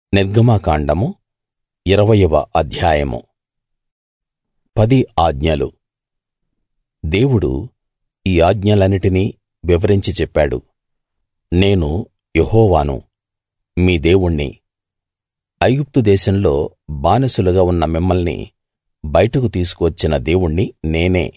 నిర్గమకాండము ఇరవయవ అధ్యాయము పది ఆజ్ఞలు దేవుడు ఈ ఆజ్ఞలన్నిటినీ వివరించి చెప్పాడు నేను యెహోవాను మీ దేవుణ్ణి ఐగుప్తు దేశంలో బానిసలుగా ఉన్న మిమ్మల్ని బయటకు తీసుకు వచ్చిన దేవుణ్ణి నేనే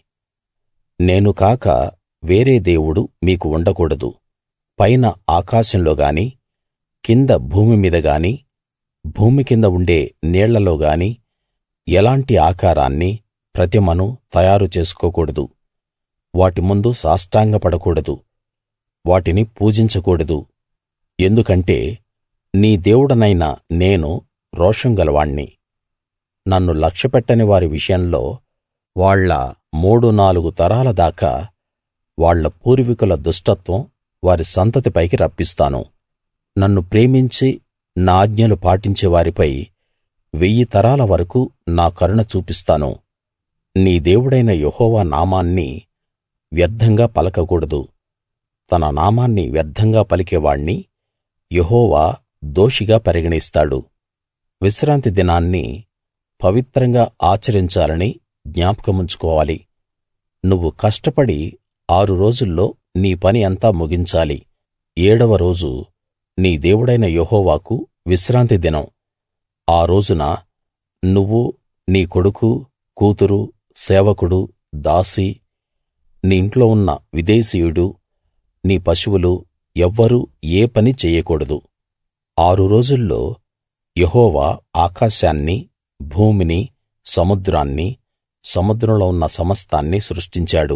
నేను కాక వేరే దేవుడు మీకు ఉండకూడదు పైన ఆకాశంలో గాని కింద భూమి మీద గాని భూమి కింద ఉండే నీళ్లలో గాని ఎలాంటి ఆకారాన్నీ ప్రతిమను తయారు చేసుకోకూడదు వాటి ముందు సాష్టాంగపడకూడదు వాటిని పూజించకూడదు ఎందుకంటే నీ దేవుడనైన నేను రోషం గలవాణ్ణి నన్ను లక్ష్యపెట్టని వారి విషయంలో వాళ్ళ మూడు నాలుగు తరాల దాకా వాళ్ళ పూర్వీకుల దుష్టత్వం వారి సంతతిపైకి రప్పిస్తాను నన్ను ప్రేమించి నా ఆజ్ఞలు పాటించే వారిపై వెయ్యి తరాల వరకూ నా కరుణ చూపిస్తాను నీ దేవుడైన యెహోవా నామాన్ని వ్యర్థంగా పలకకూడదు తన నామాన్ని వ్యర్థంగా పలికేవాణ్ణి యెహోవా దోషిగా పరిగణిస్తాడు విశ్రాంతి దినాన్ని పవిత్రంగా ఆచరించాలని జ్ఞాపకముంచుకోవాలి నువ్వు కష్టపడి ఆరు రోజుల్లో నీ పని అంతా ముగించాలి ఏడవ రోజు నీ దేవుడైన యెహోవాకు విశ్రాంతి దినం ఆ రోజున నువ్వు నీ కొడుకు కూతురు సేవకుడు దాసీ నీ ఇంట్లో ఉన్న విదేశీయుడు నీ పశువులు ఎవ్వరూ ఏ పనీ చెయ్యకూడదు ఆరు రోజుల్లో యెహోవా ఆకాశాన్ని భూమిని సముద్రాన్ని సముద్రంలో ఉన్న సమస్తాన్నీ సృష్టించాడు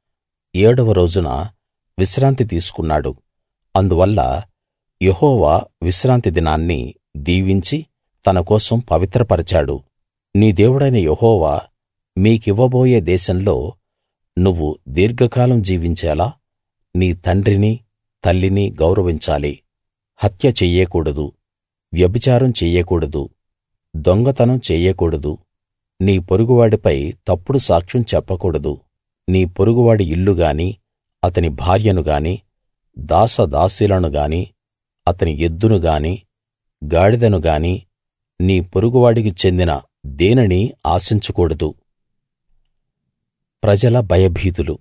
ఏడవ రోజున విశ్రాంతి తీసుకున్నాడు అందువల్ల యెహోవా విశ్రాంతి దినాన్ని దీవించి తన కోసం పవిత్రపరచాడు నీ దేవుడైన యెహోవా మీకివ్వబోయే దేశంలో నువ్వు దీర్ఘకాలం జీవించేలా నీ తండ్రిని తల్లిని గౌరవించాలి హత్య చెయ్యకూడదు వ్యభిచారం చెయ్యకూడదు దొంగతనం చెయ్యకూడదు నీ పొరుగువాడిపై తప్పుడు సాక్ష్యం చెప్పకూడదు నీ పొరుగువాడి ఇల్లు గాని అతని భార్యను గాని దాసదాసీలను గాని అతని ఎద్దును గాని గాడిదను గాని నీ పొరుగువాడికి చెందిన దేనినీ ఆశించకూడదు ప్రజల భయభీతులు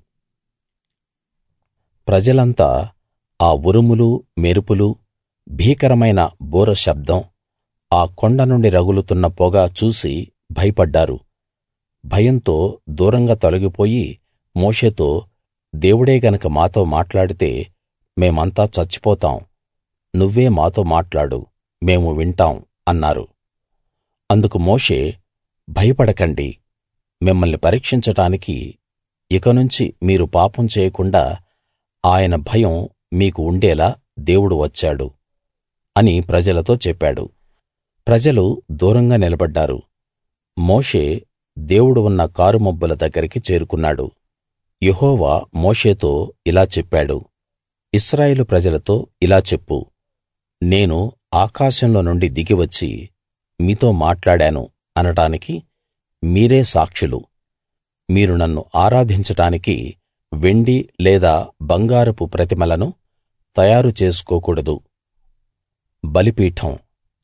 ప్రజలంతా ఆ ఉరుములు మెరుపులు భీకరమైన బూర శబ్దం ఆ కొండ నుండి రగులుతున్న పొగ చూసి భయపడ్డారు భయంతో దూరంగా తొలగిపోయి మోషేతో దేవుడే గనక మాతో మాట్లాడితే మేమంతా చచ్చిపోతాం నువ్వే మాతో మాట్లాడు మేము వింటాం అన్నారు అందుకు మోషే భయపడకండి మిమ్మల్ని పరీక్షించడానికి ఇకనుంచి మీరు పాపం చేయకుండా ఆయన భయం మీకు ఉండేలా దేవుడు వచ్చాడు అని ప్రజలతో చెప్పాడు ప్రజలు దూరంగా నిలబడ్డారు మోషే దేవుడు ఉన్న కారుమబ్బుల దగ్గరికి చేరుకున్నాడు యెహోవా మోషేతో ఇలా చెప్పాడు ఇశ్రాయేలు ప్రజలతో ఇలా చెప్పు నేను ఆకాశంలో నుండి దిగి వచ్చి మీతో మాట్లాడాను అనడానికి మీరే సాక్షులు మీరు నన్ను ఆరాధించడానికి వెండి లేదా బంగారపు ప్రతిమలను తయారు చేసుకోకూడదు బలిపీఠం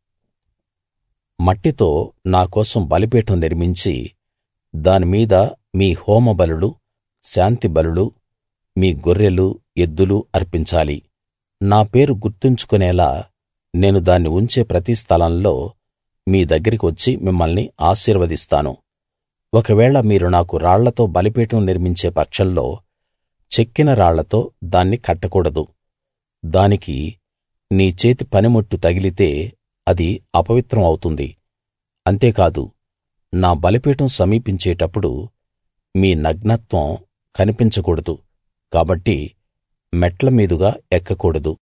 మట్టితో నా కోసం బలిపీఠం నిర్మించి దాని మీద మీ హోమబలులు శాంతి బలులు మీ గొర్రెలు ఎద్దులు అర్పించాలి నా పేరు గుర్తుంచుకునేలా నేను దాన్ని ఉంచే ప్రతి స్థలంలో మీ దగ్గరికి వచ్చి మిమ్మల్ని ఆశీర్వదిస్తాను ఒకవేళ మీరు నాకు రాళ్లతో బలిపీఠం నిర్మించే పక్షంలో చెక్కిన రాళ్లతో దాన్ని కట్టకూడదు దానికి నీ చేతి పనిముట్టు తగిలితే అది అపవిత్రం అవుతుంది అంతేకాదు నా బలిపీఠం సమీపించేటప్పుడు మీ నగ్నత్వం కనిపించకూడదు కాబట్టి మెట్ల మీదుగా ఎక్కకూడదు